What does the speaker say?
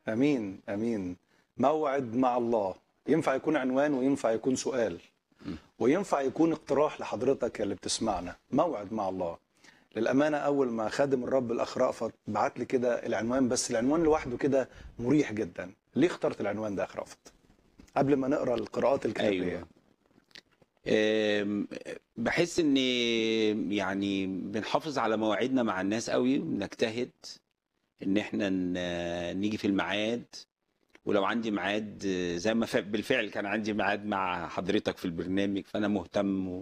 امين امين موعد مع الله ينفع يكون عنوان وينفع يكون سؤال وينفع يكون اقتراح لحضرتك اللي بتسمعنا موعد مع الله للامانه اول ما خادم الرب الاخ رأفت بعت لي كده العنوان بس العنوان لوحده كده مريح جدا ليه اخترت العنوان ده يا اخ رأفت قبل ما نقرا القراءات الكتابيه أيوة. أم، بحس ان يعني بنحافظ على مواعيدنا مع الناس قوي ونجتهد ان احنا ن- نيجي في الميعاد ولو عندي ميعاد زي ما ف- بالفعل كان عندي ميعاد مع حضرتك في البرنامج فانا مهتم